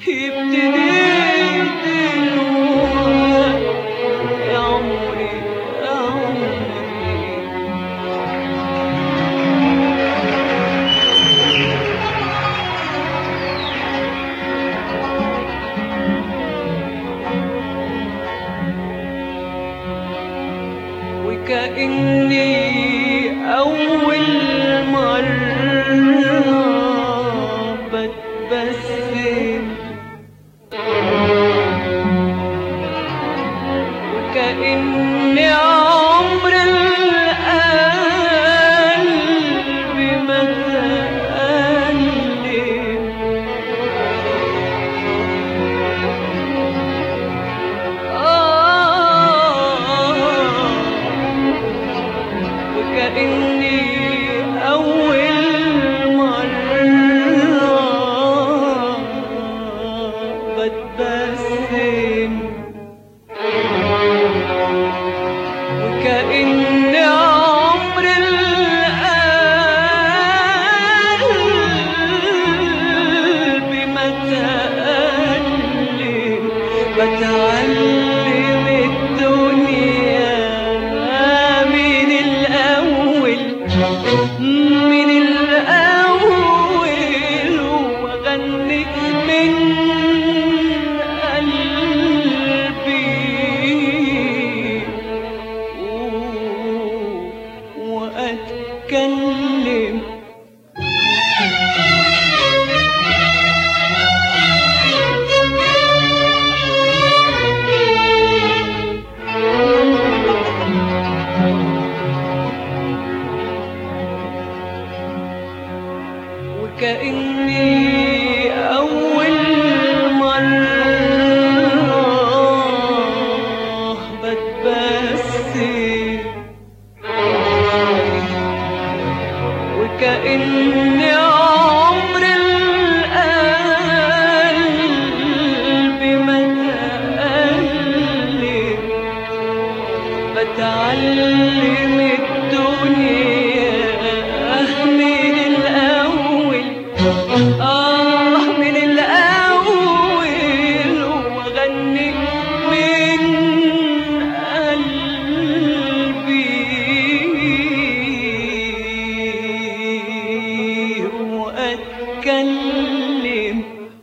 يبتدي دلوقتي يا عمري يا عمري وكأني أول مرة بتبسم وكأني عمر القلب ما تقلب وكأني أول مرة بتبسم وكأن عمر القلب ما تقلب بتعلم الدنيا من الأول من الأول وأغني من قلبي وأتكلم وكأني أول مرة بتبسم وكأن عمر القلب ما تقلب بتعلم الدنيا من الأول آه من الأول وأغني من قلبي وأتكلم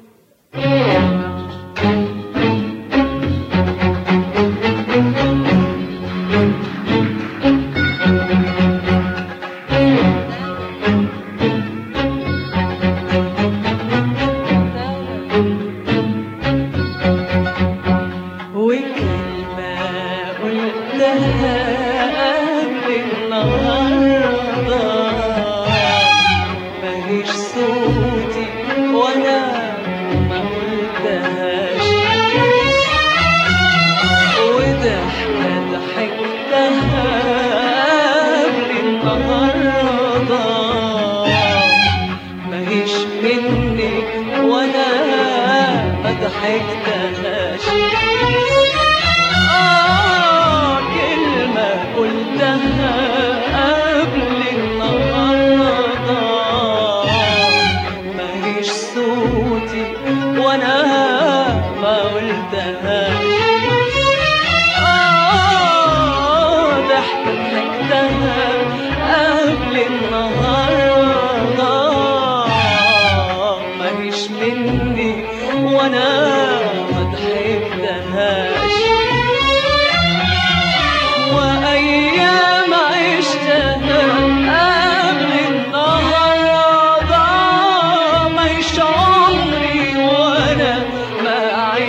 وكلمة قلتها قبل النهاردة ماهيش صوتي وأنا ما قلتهاش وضحكة ضحكتها قبل النهاردة ماهيش مني وأنا ما ضحكتهاش آه كلمة قلتها قبل النهاردة ماهيش صوتي وأنا ما قلتهاش آه ضحكة ضحكتها قبل النهاردة ماهيش مني وأنا ما ضحكتهاش وأيام عشتها قبل النهاردة مش عمري وأنا ما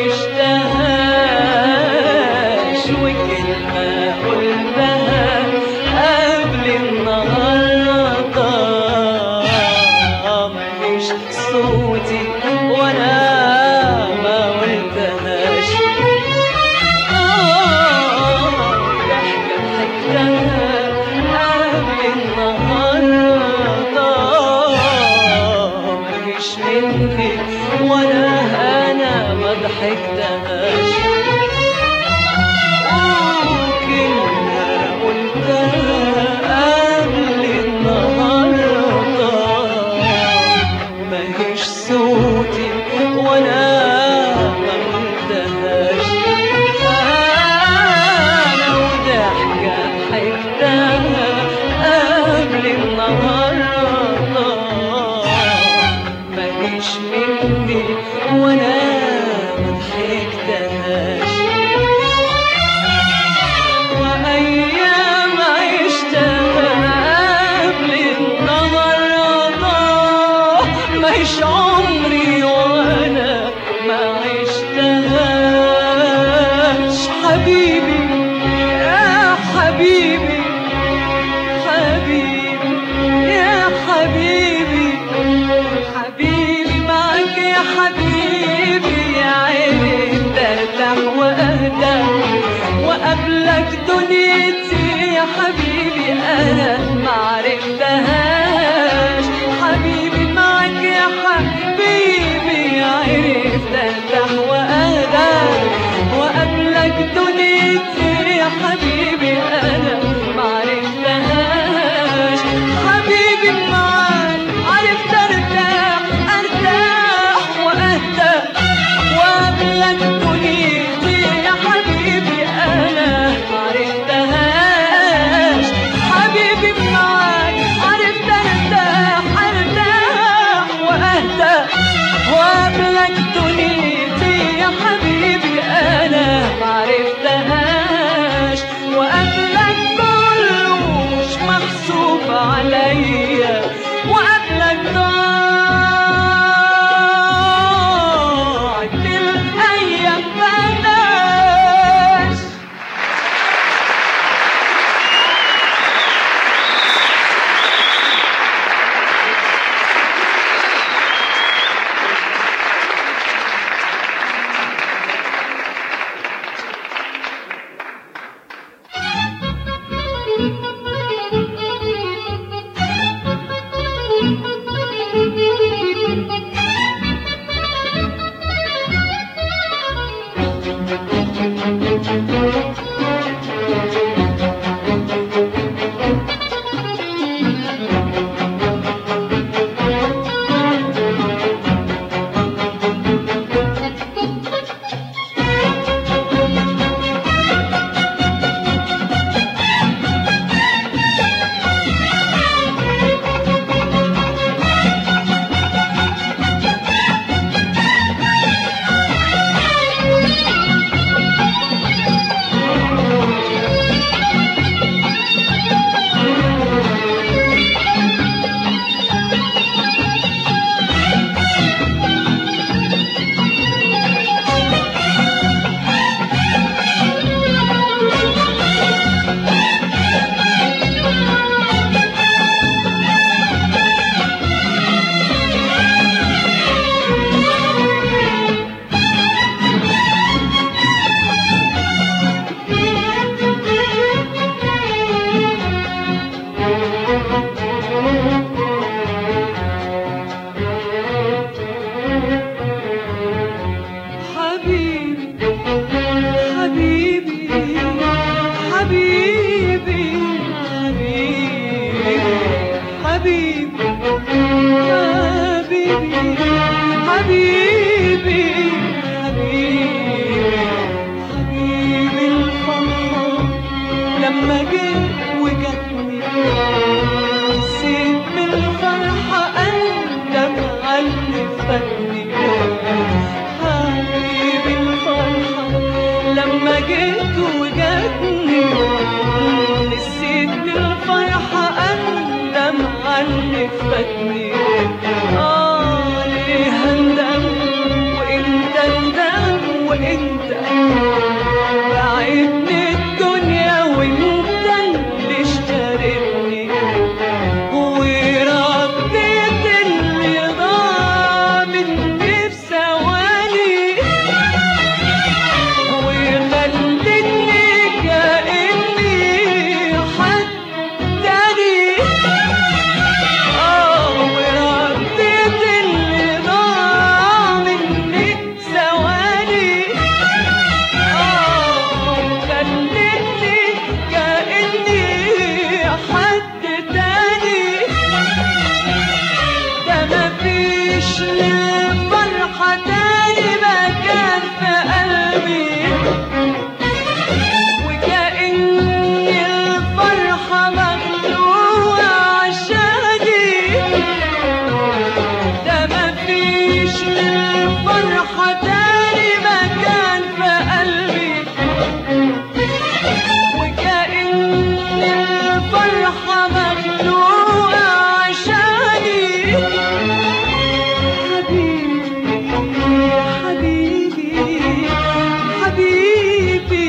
عشتهاش وكلمة قلتها قبل النهاردة مش صوتي وأنا ما قلتهاش ولا انا ما ضحكتهاش وكلمة قلتها قبل النهاردة ماهيش صوتي وانا وانا ما ضحكتهاش وايام عشتها قبل النهارده مش عمري وانا ما عشتهاش حبيبي يا حبيبي حبيبي يا حبيبي حبيبي معاك يا حبيبي يا عيني ترتاح واهدى وقبلك دنيتي يا حبيبي انا ما عرفتهاش حبيبي معاك يا حبيبي يا عيني ترتاح واهدى وقبلك دنيتي يا حبيبي انا ما عرفتهاش حبيبي معاك عرفت ارتاح ارتاح واهدى وقبلك دنيتي يا حبيبي انا ما عرفتهاش حبيبي معاك عرفت ارتاح ارتاح واهدى وقبلك دنيتي يا حبيبي انا ما عرفتهاش وقبلك كله مش محسوب عليا وقبلك ضاعت الايام بلاش حبيبي حبيبي حبيبي حبيبي حبيبي حبيبي حبيبي حبيبي حبيبي الفرحة لما جيت وجتني حسيت بالفرحة أندم على اللي فاتني حبيبي الفرحة لما جيت وجاتني نسيت الفرحة أندم على اللي فاتني آه ليه هندم وإنت ندم وإنت بعدني الدنيا وإنت اللي اشتريتني ورديت اللي ضاع مني في ثواني وخلتني كأني حد تاني اه ورديت اللي ضاع مني ثواني الفرحة تاني مكان في قلبي وكأن الفرحة مخلوقة عشاني حبيبي حبيبي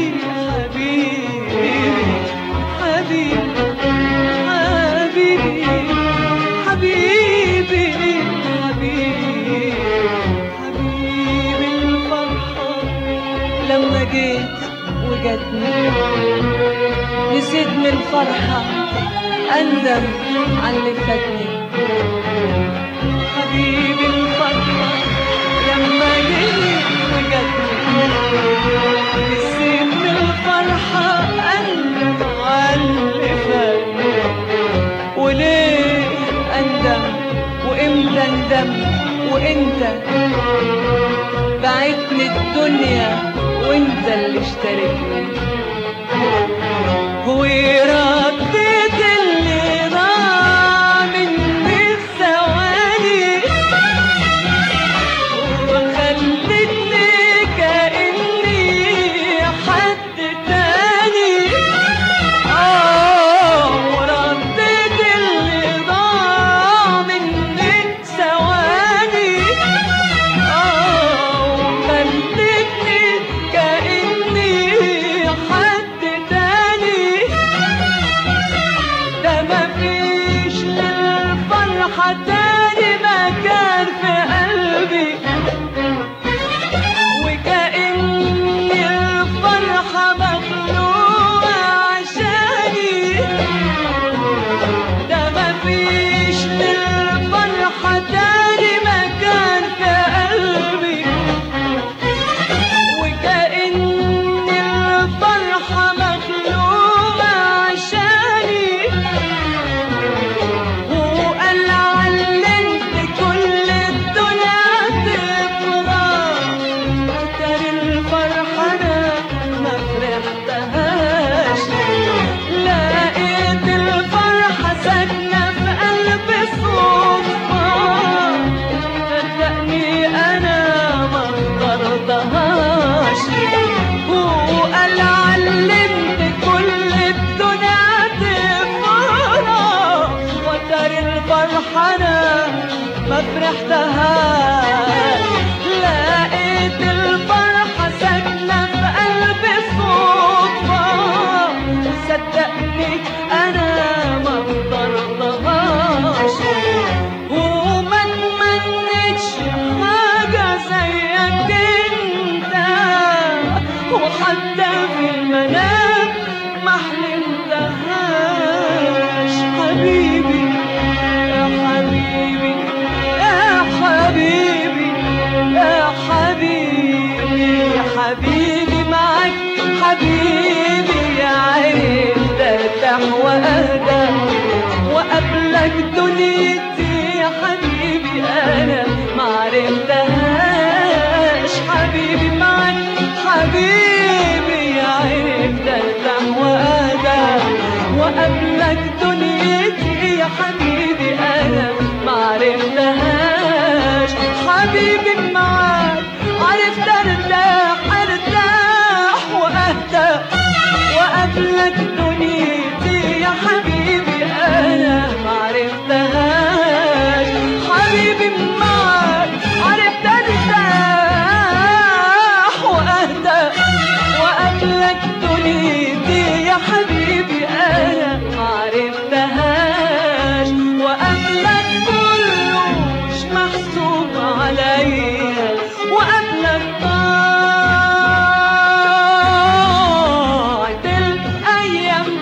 حبيبي حبيبي حبيبي حبيبي حبيبي حبيبي الفرحة لما جيت وجتني نسيت من الفرحة أندم على اللي فاتني حبيبي الفرحة لما جيت وجتني نسيت من الفرحة أندم على اللي فاتني وليه أندم وإمتى أندم وإنت بعتني الدنيا وإنت اللي اشتريتني ورديت اللي ضاع مني الثواني وخلتني كأني حد تاني آه ورديت اللي ضاع مني ثواني آه وخلتني كأني حد تاني ده مفيش للفرحة تاني مكان في قلبي وكأن الفرحة مخلوقة عشاني ده مفيش للفرحة تاني مكان في قلبي وكأن الفرحة مخلوقة عشاني وقال علمت كل الدنيا تفرح ترى الفرحة أنا ما فرحتهاش لقيت الفرحة ساكنة في قلبي صدفة صدقني أنا ما اخترتهاش وقال علمت كل الدنيا تفرح وترى الفرحة أنا ما فرحتهاش لقيت الفرحة ساكنة في قلبي صدفة صدقني أنا ما اخترتهاش وما اتمنيتش حاجة زيك انت وحتى في المنام ما حلمتهاش حبيبي يا حبيبي يا حبيبي يا حبيبي يا حبيبي معاك حبيبي يا عين ترتاح واهدى وقبلك دنيتي يا حبيبي انا ما عرفتهاش حبيبي معاك حبيبي يا عين ترتاح واهدى وقبلك دنيتي يا حبيبي انا ما عرفتهاش حبيبي معاك عرفت ارتاح ارتاح واهدى وقبلك دنيتي يا حبيبي انا ما عرفتهاش حبيبي معاك عرفت ارتاح واهدى وقبلك دنيتي يا حبيبي انا ما عرفتهاش وقبلك كله مش محسوب عليا وقبلك ضاعت الايام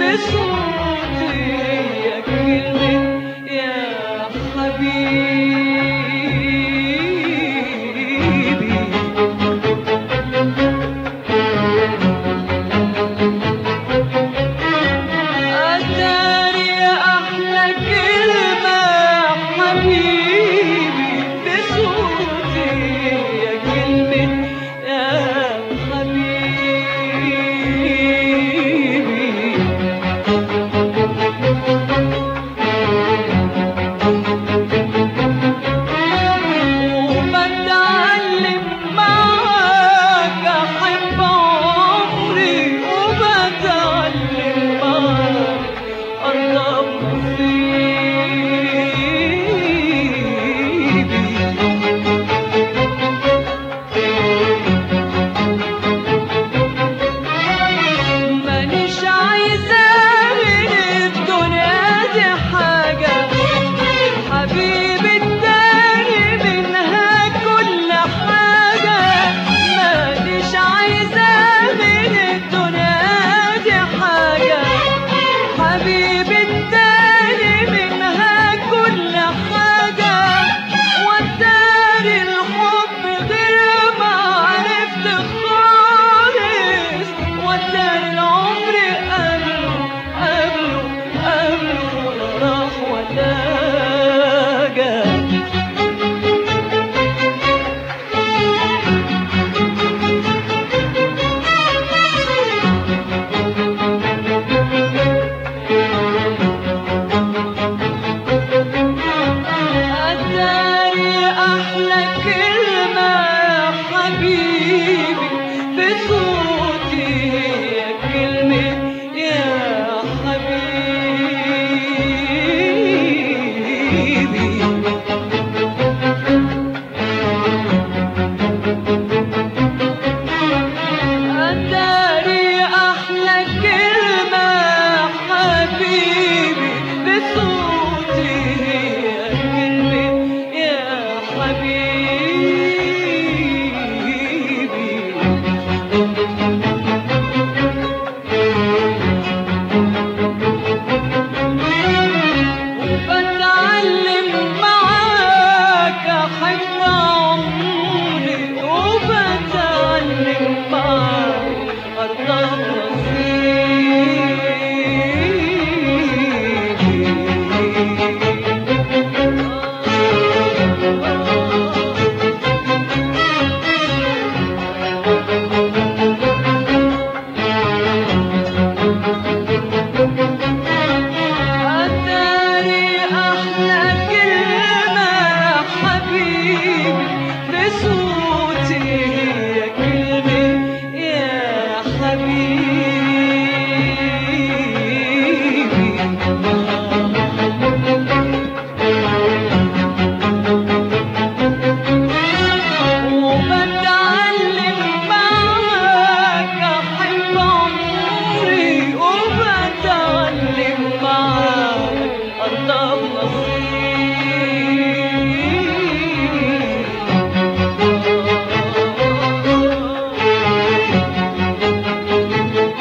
بصوتي يا كلمة يا حبيبي أتاري أحلى كلمة حبيبي بصوتي يا كلمة يا حبيبي وبتعلم معاك أحب عمري وبتعلم معاك أرضى نصيبي مانيش عايزة من الدنيا دي حاجة حبيبي اداني منها كل حاجة مانيش عايزة من الدنيا دي حاجة حبيبي اداني منها كل حاجة وداني الحب غير ما عرفت خالص وداني العمر قبله قبله قبله ولا راح ولا جا أداري أحلى كلمة يا حبيبي بصوتي يا كلمة يا حبيبي أداري أحلى كلمة يا حبيبي بصوتي يا كلمة يا حبيبي وبتعلم معاك أحب عمري وبتعلم معاك أرضى نصيبي أداري أحلى كلمة يا حبيبي بصوتي يا كلمة يا حبيبي وبتعلم معاك أحب عمري وبتعلم معاك أرضى نصيبي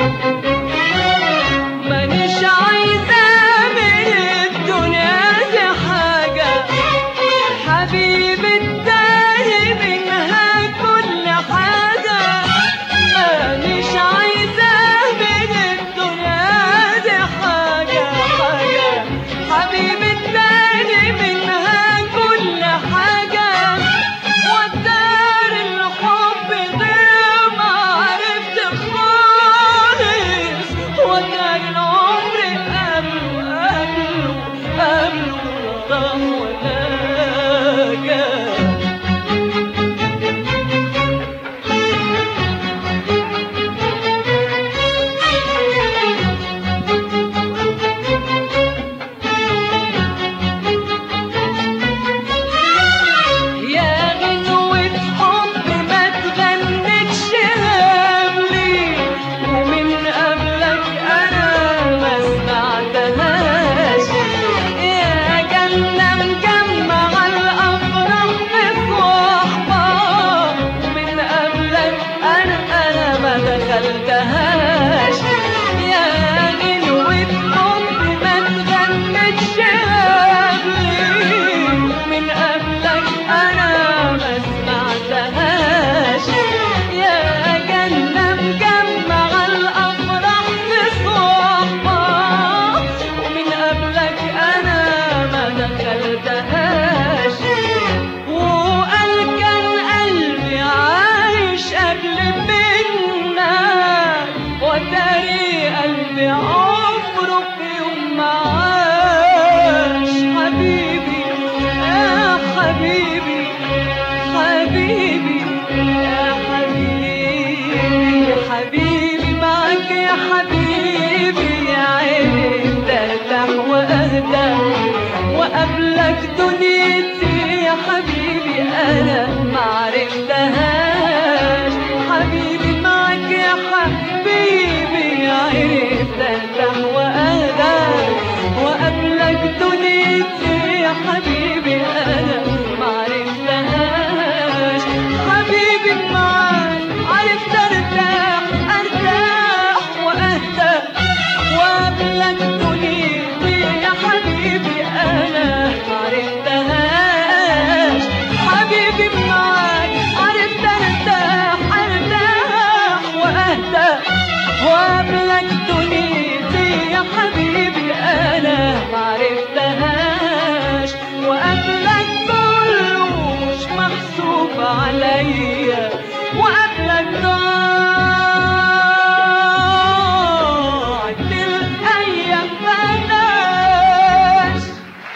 يا حبيبي يا عيني ترتاح واهدى وقبلك دنيتي يا حبيبي انا ما عرفتهاش حبيبي معك يا حبيبي يا عيني ترتاح واهدى وقبلك دنيتي يا حبيبي انا ما عرفتهاش حبيبي معاك عرفت ارتاح ارتاح واهدى وقبلك دنيتي يا حبيبي انا ما عرفتهاش حبيبي معاك عرفت ارتاح ارتاح واهدى وقبلك دنيتي يا حبيبي انا ما عرفتهاش وقبلك كله مش محسوب عليا وقبلك ضاعت الايام بلاش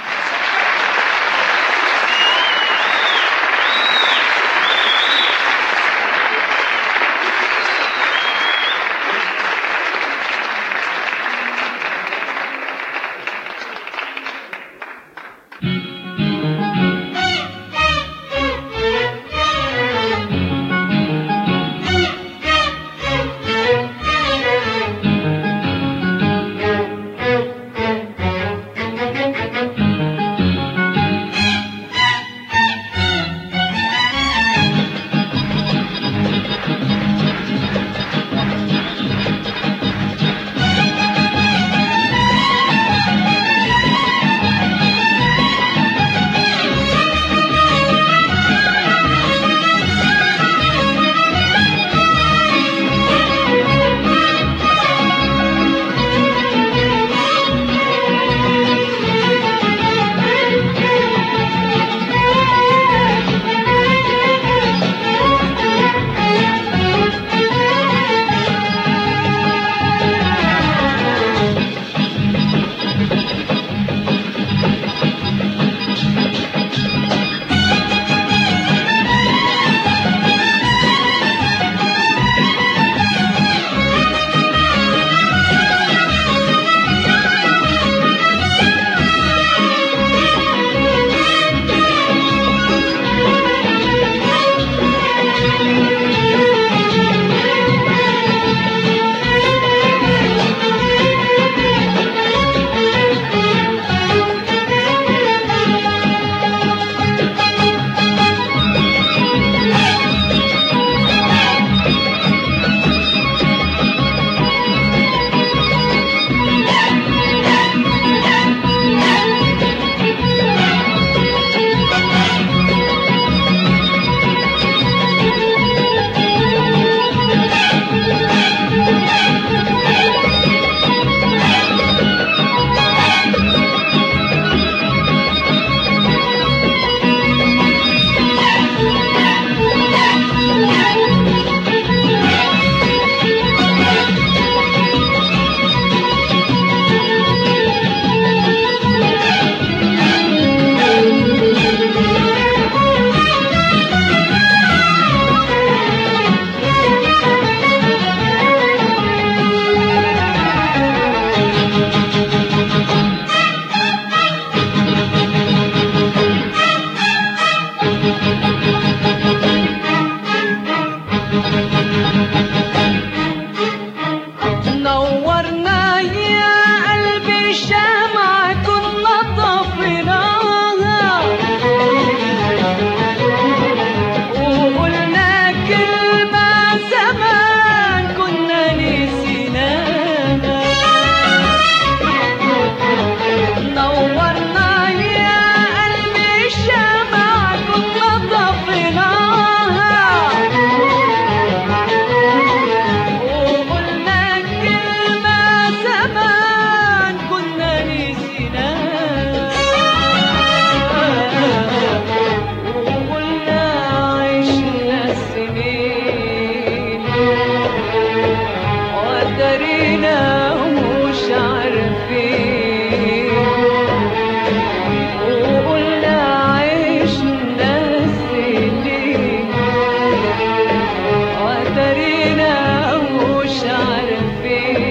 نورنا يا قلبي شمعة كنا طفيناها وقلنا كلمة زمان كنا نسيناها نورنا يا قلبي شمعة كنا طفيناها وقلنا كلمة زمان كنا نسيناها وقلنا عشنا سنين ودارينا ومش عارفين وقلنا عشنا سنين وترينا ومش عارفين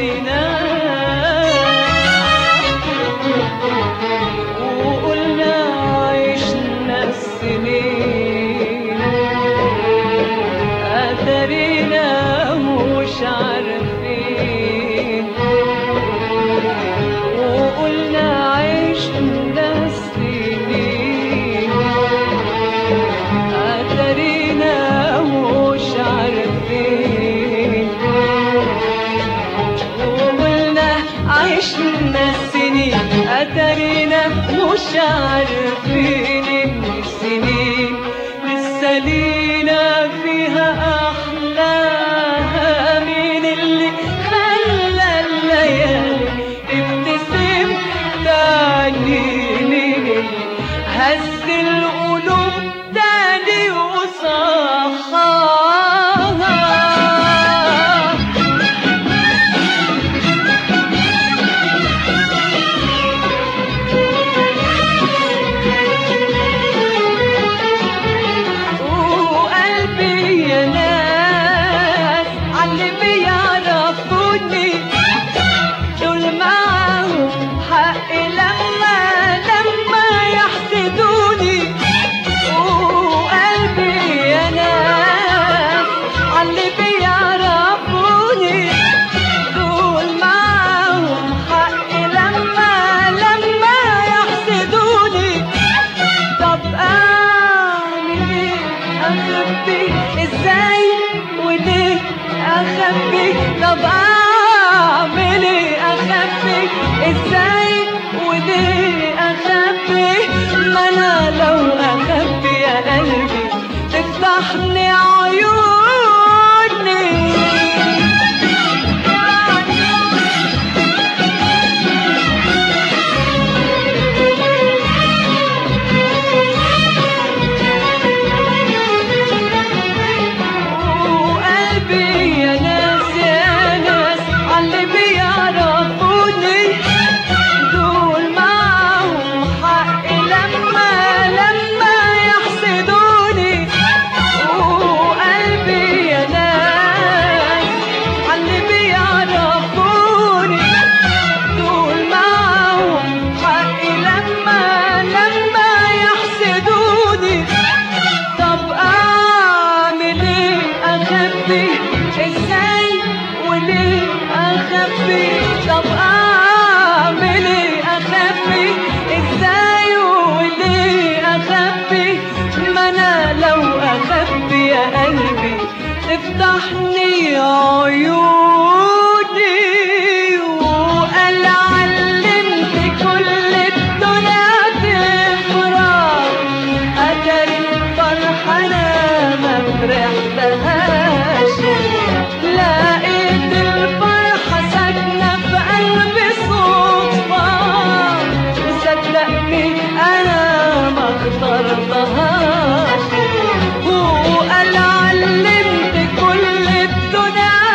نسينا وقلنا عشنا السنين أترينا مش عارفين وقلنا عشنا السنين أترينا مش عارفين وقلنا عشنا السنين أترينا مش عارفين إن السنين لسه لينا فيها أحلاها مين اللي خلى الليالي تبتسم تاني مين اللي هز القلوب تاني وصحاها وقلبي يا ناس عاللي بيعرفوني دول معاهم حق لما لما يحسدوني وقلبي يا ناس عاللي بيعرفوني دول معاهم حق لما لما يحسدوني طب اعمل ايه اخبي ازاي وليه اخبي طب اعمل ايه اخبي ازاي وليه اخبي ما انا لو اخبي يا قلبي تفتحني عيوني وقلبي يا ناس يا ناس عاللي بيعرفوني دول معاهم حق لما لما يحسدوني وقلبي يا ناس عاللي بيعرفوني دول معاهم حق لما لما يحسدوني طب اعمل ايه اخبي ازاي وليه اخبي طب اعمل ايه اخبي ازاي وليه اخبي ما انا لو اخبي يا قلبي تفتحني عيوني وقال علمت كل الدنيا تفرح أتري الفرحة أنا ما فرحتهاش لقيت الفرحة ساكنة في قلبي صدفة وصدقني أنا ما اخترتهاش وقال علمت كل الدنيا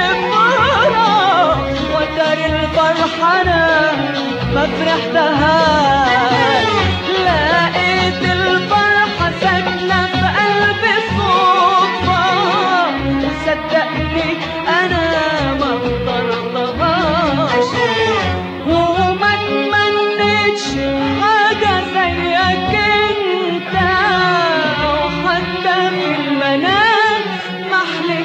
تفرح وترى الفرحة أنا ما فرحتهاش لقيت الفرحة ساكنة في قلبي صدفة وصدقني أنا ما اخترتهاش وما تمنيتش حاجة زيك انت وحتى في المنام ما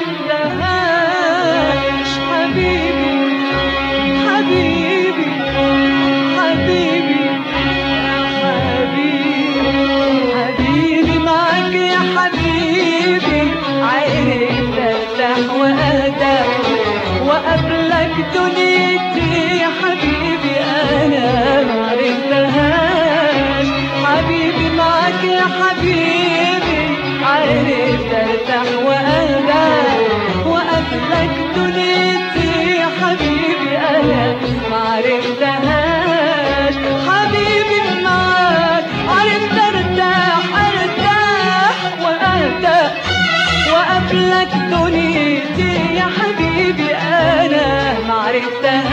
حلمتهاش حبيبي حبيبي حبيبي يا حبيبي حبيبي معاك يا حبيبي عرفت ارتاح واهدى وقبلك دنيتي يا حبيبي انا معرفتهاش حبيبي معاك يا حبيبي عرفت ارتاح واهدى وقبلك دنيتي يا حبيبي انا معرفتهاش حبيبي معاك عرفت ارتاح ارتاح واهدى وقبلك دنيتي يا حبيبي انا معرفتهاش